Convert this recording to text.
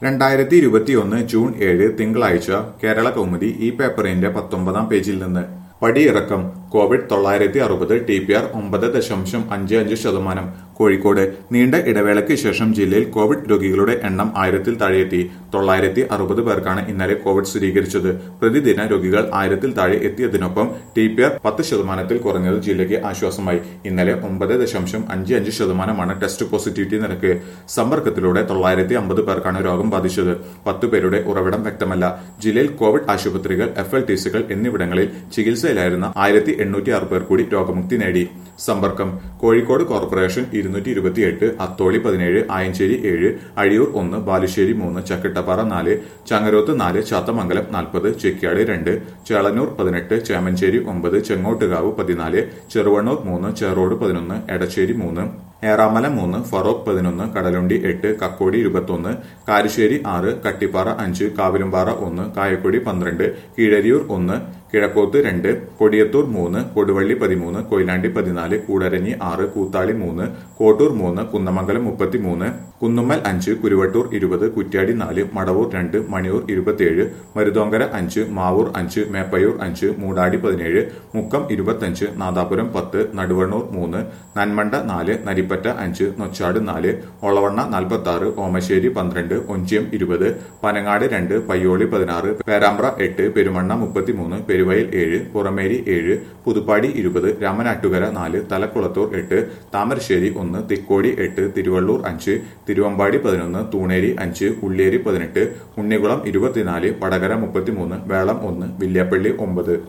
രണ്ടായിരത്തി ഇരുപത്തിയൊന്ന് ജൂൺ ഏഴ് തിങ്കളാഴ്ച കേരള കൗമുദി ഈ പേപ്പറിന്റെ പത്തൊമ്പതാം പേജിൽ നിന്ന് പടിയിറക്കം കോവിഡ് തൊള്ളായിരത്തി അറുപത് ടി പി ആർ ഒമ്പത് ദശാംശം അഞ്ച് അഞ്ച് ശതമാനം കോഴിക്കോട് നീണ്ട ഇടവേളയ്ക്ക് ശേഷം ജില്ലയിൽ കോവിഡ് രോഗികളുടെ എണ്ണം ആയിരത്തിൽ താഴെയെത്തി തൊള്ളായിരത്തി അറുപത് പേർക്കാണ് ഇന്നലെ കോവിഡ് സ്ഥിരീകരിച്ചത് പ്രതിദിന രോഗികൾ ആയിരത്തിൽ താഴെ എത്തിയതിനൊപ്പം ടി പി ആർ പത്ത് ശതമാനത്തിൽ കുറഞ്ഞത് ജില്ലയ്ക്ക് ആശ്വാസമായി ഇന്നലെ ഒമ്പത് ദശാംശം അഞ്ച് അഞ്ച് ശതമാനമാണ് ടെസ്റ്റ് പോസിറ്റിവിറ്റി നിരക്ക് സമ്പർക്കത്തിലൂടെ തൊള്ളായിരത്തി അമ്പത് പേർക്കാണ് രോഗം ബാധിച്ചത് പത്തു പേരുടെ ഉറവിടം വ്യക്തമല്ല ജില്ലയിൽ കോവിഡ് ആശുപത്രികൾ എഫ് എൽ ടി സികൾ എന്നിവിടങ്ങളിൽ ചികിത്സയിലായിരുന്ന ആയിരത്തി എണ്ണൂറ്റി ആറ് പേർ കൂടി രോഗമുക്തി നേടി സമ്പർക്കം കോഴിക്കോട് കോർപ്പറേഷൻ ഇരുന്നൂറ്റി ഇരുപത്തിയെട്ട് അത്തോളി പതിനേഴ് ആയഞ്ചേരി ഏഴ് അഴിയൂർ ഒന്ന് ബാലുശ്ശേരി മൂന്ന് ചക്കിട്ടപ്പാറ നാല് ചങ്ങരോത്ത് നാല് ചാത്തമംഗലം നാൽപ്പത് ചെക്യാട് രണ്ട് ചേളന്നൂർ പതിനെട്ട് ചേമഞ്ചേരി ഒമ്പത് ചെങ്ങോട്ടുകാവ് പതിനാല് ചെറുവണ്ണൂർ മൂന്ന് ചേറോട് പതിനൊന്ന് എടശ്ശേരി മൂന്ന് ഏറാമല മൂന്ന് ഫറോക്ക് പതിനൊന്ന് കടലുണ്ടി എട്ട് കക്കോടി ഇരുപത്തൊന്ന് കാരിശ്ശേരി ആറ് കട്ടിപ്പാറ അഞ്ച് കാവിലുംപാറ ഒന്ന് കായക്കൊടി പന്ത്രണ്ട് കീഴരിയൂർ ഒന്ന് കിഴക്കോത്ത് രണ്ട് കൊടിയത്തൂർ മൂന്ന് കൊടുവള്ളി പതിമൂന്ന് കൊയിലാണ്ടി പതിനാല് കൂടരഞ്ഞി ആറ് കൂത്താളി മൂന്ന് കോട്ടൂർ മൂന്ന് കുന്നമംഗലം മുപ്പത്തിമൂന്ന് കുന്നുമ്മൽ അഞ്ച് കുരുവട്ടൂർ ഇരുപത് കുറ്റ്യാടി നാല് മടവൂർ രണ്ട് മണിയൂർ ഇരുപത്തിയേഴ് മരുതോങ്കര അഞ്ച് മാവൂർ അഞ്ച് മേപ്പയൂർ അഞ്ച് മൂടാടി പതിനേഴ് മുക്കം ഇരുപത്തഞ്ച് നാദാപുരം പത്ത് നടുവണ്ണൂർ മൂന്ന് നന്മണ്ട നാല് നരിപ്പറ്റ അഞ്ച് നൊച്ചാട് നാല് ഒളവണ്ണ നാൽപ്പത്തി ആറ് ഓമശ്ശേരി പന്ത്രണ്ട് ഒഞ്ചിയം ഇരുപത് പനങ്ങാട് രണ്ട് പയ്യോളി പതിനാറ് പേരാമ്പ്ര എട്ട് പെരുമണ്ണ മുപ്പത്തിമൂന്ന് പെരുവയൽ ഏഴ് പുറമേരി ഏഴ് പുതുപ്പാടി ഇരുപത് രാമനാട്ടുകര നാല് തലക്കുളത്തൂർ എട്ട് താമരശ്ശേരി ഒന്ന് തിക്കോടി എട്ട് തിരുവള്ളൂർ അഞ്ച് തിരുവമ്പാടി പതിനൊന്ന് തൂണേരി അഞ്ച് ഉള്ളിയേരി പതിനെട്ട് ഉണ്ണികുളം ഇരുപത്തിനാല് വടകര മുപ്പത്തിമൂന്ന് വേളം ഒന്ന് വില്യാപ്പള്ളി ഒമ്പത്